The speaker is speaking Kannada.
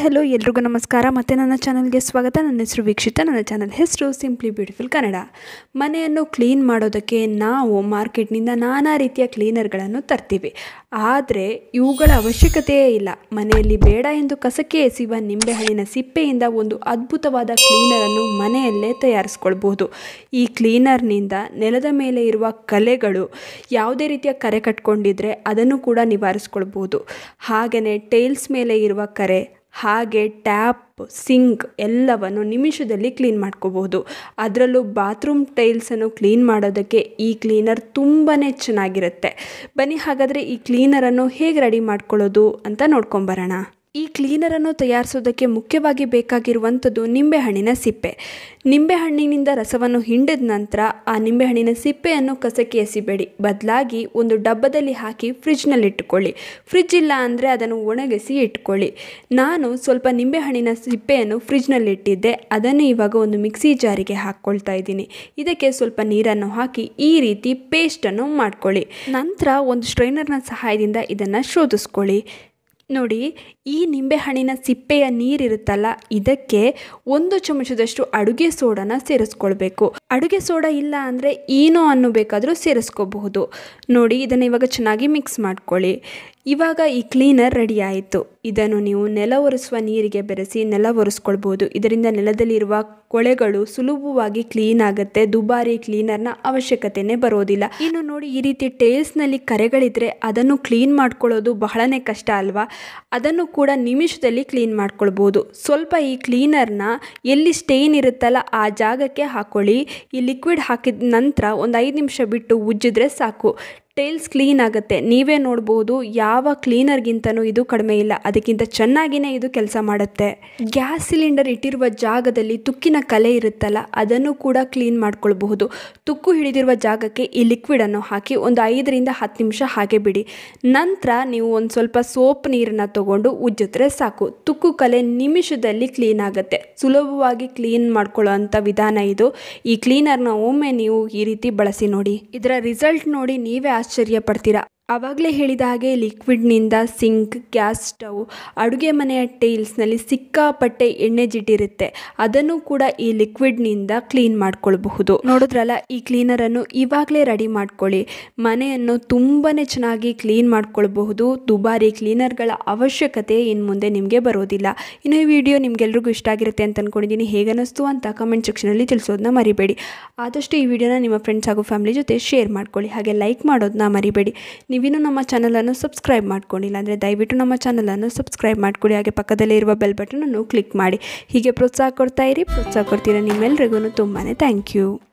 ಹಲೋ ಎಲ್ರಿಗೂ ನಮಸ್ಕಾರ ಮತ್ತು ನನ್ನ ಚಾನಲ್ಗೆ ಸ್ವಾಗತ ನನ್ನ ಹೆಸರು ವೀಕ್ಷಿತ ನನ್ನ ಚಾನಲ್ ಹೆಸರು ಸಿಂಪ್ಲಿ ಬ್ಯೂಟಿಫುಲ್ ಕನ್ನಡ ಮನೆಯನ್ನು ಕ್ಲೀನ್ ಮಾಡೋದಕ್ಕೆ ನಾವು ಮಾರ್ಕೆಟ್ನಿಂದ ನಾನಾ ರೀತಿಯ ಕ್ಲೀನರ್ಗಳನ್ನು ತರ್ತೀವಿ ಆದರೆ ಇವುಗಳ ಅವಶ್ಯಕತೆಯೇ ಇಲ್ಲ ಮನೆಯಲ್ಲಿ ಬೇಡ ಎಂದು ಕಸಕ್ಕೆ ಎಸೆಯುವ ನಿಂಬೆಹಣ್ಣಿನ ಸಿಪ್ಪೆಯಿಂದ ಒಂದು ಅದ್ಭುತವಾದ ಕ್ಲೀನರನ್ನು ಮನೆಯಲ್ಲೇ ತಯಾರಿಸ್ಕೊಳ್ಬೋದು ಈ ಕ್ಲೀನರ್ನಿಂದ ನೆಲದ ಮೇಲೆ ಇರುವ ಕಲೆಗಳು ಯಾವುದೇ ರೀತಿಯ ಕರೆ ಕಟ್ಕೊಂಡಿದ್ರೆ ಅದನ್ನು ಕೂಡ ನಿವಾರಿಸ್ಕೊಳ್ಬೋದು ಹಾಗೆಯೇ ಟೈಲ್ಸ್ ಮೇಲೆ ಇರುವ ಕರೆ ಹಾಗೆ ಟ್ಯಾಪ್ ಸಿಂಕ್ ಎಲ್ಲವನ್ನು ನಿಮಿಷದಲ್ಲಿ ಕ್ಲೀನ್ ಮಾಡ್ಕೋಬಹುದು ಅದರಲ್ಲೂ ಬಾತ್ರೂಮ್ ಟೈಲ್ಸನ್ನು ಕ್ಲೀನ್ ಮಾಡೋದಕ್ಕೆ ಈ ಕ್ಲೀನರ್ ತುಂಬಾ ಚೆನ್ನಾಗಿರುತ್ತೆ ಬನ್ನಿ ಹಾಗಾದರೆ ಈ ಕ್ಲೀನರನ್ನು ಹೇಗೆ ರೆಡಿ ಮಾಡ್ಕೊಳ್ಳೋದು ಅಂತ ನೋಡ್ಕೊಂಬರೋಣ ಈ ಕ್ಲೀನರನ್ನು ತಯಾರಿಸೋದಕ್ಕೆ ಮುಖ್ಯವಾಗಿ ಬೇಕಾಗಿರುವಂಥದ್ದು ನಿಂಬೆಹಣ್ಣಿನ ಸಿಪ್ಪೆ ನಿಂಬೆಹಣ್ಣಿನಿಂದ ರಸವನ್ನು ಹಿಂಡಿದ ನಂತರ ಆ ನಿಂಬೆಹಣ್ಣಿನ ಸಿಪ್ಪೆಯನ್ನು ಕಸಕ್ಕೆ ಎಸಿಬೇಡಿ ಬದಲಾಗಿ ಒಂದು ಡಬ್ಬದಲ್ಲಿ ಹಾಕಿ ಫ್ರಿಜ್ನಲ್ಲಿ ಇಟ್ಟುಕೊಳ್ಳಿ ಫ್ರಿಜ್ ಇಲ್ಲ ಅಂದರೆ ಅದನ್ನು ಒಣಗಿಸಿ ಇಟ್ಕೊಳ್ಳಿ ನಾನು ಸ್ವಲ್ಪ ನಿಂಬೆಹಣ್ಣಿನ ಸಿಪ್ಪೆಯನ್ನು ಫ್ರಿಜ್ನಲ್ಲಿ ಇಟ್ಟಿದ್ದೆ ಅದನ್ನು ಇವಾಗ ಒಂದು ಮಿಕ್ಸಿ ಜಾರಿಗೆ ಹಾಕ್ಕೊಳ್ತಾ ಇದ್ದೀನಿ ಇದಕ್ಕೆ ಸ್ವಲ್ಪ ನೀರನ್ನು ಹಾಕಿ ಈ ರೀತಿ ಪೇಸ್ಟನ್ನು ಮಾಡ್ಕೊಳ್ಳಿ ನಂತರ ಒಂದು ಸ್ಟ್ರೈನರ್ನ ಸಹಾಯದಿಂದ ಇದನ್ನು ಶೋಧಿಸ್ಕೊಳ್ಳಿ ನೋಡಿ ಈ ನಿಂಬೆಹಣ್ಣಿನ ಸಿಪ್ಪೆಯ ನೀರಿರುತ್ತಲ್ಲ ಇದಕ್ಕೆ ಒಂದು ಚಮಚದಷ್ಟು ಅಡುಗೆ ಸೋಡಾನ ಸೇರಿಸ್ಕೊಳ್ಬೇಕು ಅಡುಗೆ ಸೋಡಾ ಇಲ್ಲ ಅಂದರೆ ಏನೋ ಅನ್ನು ಬೇಕಾದರೂ ಸೇರಿಸ್ಕೋಬಹುದು ನೋಡಿ ಇದನ್ನು ಇವಾಗ ಚೆನ್ನಾಗಿ ಮಿಕ್ಸ್ ಮಾಡ್ಕೊಳ್ಳಿ ಇವಾಗ ಈ ಕ್ಲೀನರ್ ರೆಡಿ ಆಯಿತು ಇದನ್ನು ನೀವು ನೆಲ ಒರೆಸುವ ನೀರಿಗೆ ಬೆರೆಸಿ ನೆಲ ಒರೆಸ್ಕೊಳ್ಬೋದು ಇದರಿಂದ ನೆಲದಲ್ಲಿರುವ ಕೊಳೆಗಳು ಸುಲಭವಾಗಿ ಕ್ಲೀನ್ ಆಗುತ್ತೆ ದುಬಾರಿ ಕ್ಲೀನರ್ನ ಅವಶ್ಯಕತೆನೇ ಬರೋದಿಲ್ಲ ಇನ್ನು ನೋಡಿ ಈ ರೀತಿ ಟೇಲ್ಸ್ನಲ್ಲಿ ಕರೆಗಳಿದ್ರೆ ಅದನ್ನು ಕ್ಲೀನ್ ಮಾಡ್ಕೊಳ್ಳೋದು ಬಹಳನೇ ಕಷ್ಟ ಅಲ್ವಾ ಅದನ್ನು ಕೂಡ ನಿಮಿಷದಲ್ಲಿ ಕ್ಲೀನ್ ಮಾಡ್ಕೊಳ್ಬೋದು ಸ್ವಲ್ಪ ಈ ಕ್ಲೀನರ್ನ ಎಲ್ಲಿ ಸ್ಟೇನ್ ಇರುತ್ತಲ್ಲ ಆ ಜಾಗಕ್ಕೆ ಹಾಕೊಳ್ಳಿ ಈ ಲಿಕ್ವಿಡ್ ಹಾಕಿದ ನಂತರ ಒಂದು ಐದು ನಿಮಿಷ ಬಿಟ್ಟು ಉಜ್ಜಿದ್ರೆ ಸಾಕು ಟೈಲ್ಸ್ ಕ್ಲೀನ್ ಆಗುತ್ತೆ ನೀವೇ ನೋಡ್ಬೋದು ಯಾವ ಕ್ಲೀನರ್ಗಿಂತನೂ ಇದು ಕಡಿಮೆ ಇಲ್ಲ ಅದಕ್ಕಿಂತ ಚೆನ್ನಾಗಿಯೇ ಇದು ಕೆಲಸ ಮಾಡುತ್ತೆ ಗ್ಯಾಸ್ ಸಿಲಿಂಡರ್ ಇಟ್ಟಿರುವ ಜಾಗದಲ್ಲಿ ತುಕ್ಕಿನ ಕಲೆ ಇರುತ್ತಲ್ಲ ಅದನ್ನು ಕೂಡ ಕ್ಲೀನ್ ಮಾಡ್ಕೊಳ್ಬಹುದು ತುಕ್ಕು ಹಿಡಿದಿರುವ ಜಾಗಕ್ಕೆ ಈ ಲಿಕ್ವಿಡನ್ನು ಹಾಕಿ ಒಂದು ಐದರಿಂದ ಹತ್ತು ನಿಮಿಷ ಹಾಗೆ ಬಿಡಿ ನಂತರ ನೀವು ಒಂದು ಸ್ವಲ್ಪ ಸೋಪ್ ನೀರನ್ನು ತಗೊಂಡು ಉಜ್ಜಿದ್ರೆ ಸಾಕು ತುಕ್ಕು ಕಲೆ ನಿಮಿಷದಲ್ಲಿ ಕ್ಲೀನ್ ಆಗುತ್ತೆ ಸುಲಭವಾಗಿ ಕ್ಲೀನ್ ಮಾಡ್ಕೊಳ್ಳೋ ಅಂಥ ವಿಧಾನ ಇದು ಈ ಕ್ಲೀನರ್ನ ಒಮ್ಮೆ ನೀವು ಈ ರೀತಿ ಬಳಸಿ ನೋಡಿ ಇದರ ರಿಸಲ್ಟ್ ನೋಡಿ ನೀವೇ ಆಶ್ಚರ್ಯ ಪಡ್ತೀರಾ ಆವಾಗಲೇ ಹೇಳಿದ ಹಾಗೆ ಲಿಕ್ವಿಡ್ನಿಂದ ಸಿಂಕ್ ಗ್ಯಾಸ್ ಸ್ಟವ್ ಅಡುಗೆ ಮನೆಯ ಟೈಲ್ಸ್ನಲ್ಲಿ ಸಿಕ್ಕಾಪಟ್ಟೆ ಎಣ್ಣೆ ಜಿಟ್ಟಿರುತ್ತೆ ಅದನ್ನು ಕೂಡ ಈ ಲಿಕ್ವಿಡ್ನಿಂದ ಕ್ಲೀನ್ ಮಾಡ್ಕೊಳ್ಬಹುದು ನೋಡಿದ್ರಲ್ಲ ಈ ಕ್ಲೀನರನ್ನು ಇವಾಗಲೇ ರೆಡಿ ಮಾಡ್ಕೊಳ್ಳಿ ಮನೆಯನ್ನು ತುಂಬಾ ಚೆನ್ನಾಗಿ ಕ್ಲೀನ್ ಮಾಡ್ಕೊಳ್ಬಹುದು ದುಬಾರಿ ಕ್ಲೀನರ್ಗಳ ಅವಶ್ಯಕತೆ ಇನ್ನು ಮುಂದೆ ನಿಮಗೆ ಬರೋದಿಲ್ಲ ಇನ್ನು ಈ ವಿಡಿಯೋ ನಿಮ್ಗೆಲ್ರಿಗೂ ಇಷ್ಟ ಆಗಿರುತ್ತೆ ಅಂತ ಅಂದ್ಕೊಂಡಿದ್ದೀನಿ ಹೇಗನ್ನಿಸ್ತು ಅಂತ ಕಮೆಂಟ್ ಸೆಕ್ಷನಲ್ಲಿ ತಿಳಿಸೋದನ್ನ ಮರಿಬೇಡಿ ಆದಷ್ಟು ಈ ವಿಡಿಯೋನ ನಿಮ್ಮ ಫ್ರೆಂಡ್ಸ್ ಹಾಗೂ ಫ್ಯಾಮಿಲಿ ಜೊತೆ ಶೇರ್ ಮಾಡ್ಕೊಳ್ಳಿ ಹಾಗೆ ಲೈಕ್ ಮಾಡೋದನ್ನ ಮರಿಬೇಡಿ ನೀವಿನ್ನೂ ನಮ್ಮ ಚಾನಲನ್ನು ಸಬ್ಸ್ಕ್ರೈಬ್ ಮಾಡ್ಕೊಂಡಿಲ್ಲ ಅಂದರೆ ದಯವಿಟ್ಟು ನಮ್ಮ ಚಾನಲನ್ನು ಸಬ್ಸ್ಕ್ರೈಬ್ ಮಾಡ್ಕೊಳ್ಳಿ ಹಾಗೆ ಪಕ್ಕದಲ್ಲೇ ಇರುವ ಬೆಲ್ ಬಟನನ್ನು ಕ್ಲಿಕ್ ಮಾಡಿ ಹೀಗೆ ಪ್ರೋತ್ಸಾಹ ಕೊಡ್ತಾ ಇರಿ ಪ್ರೋತ್ಸಾಹ ಕೊಡ್ತೀರಾ ನಿಮ್ಮೆಲ್ರಿಗೂ ತುಂಬಾ ಥ್ಯಾಂಕ್ ಯು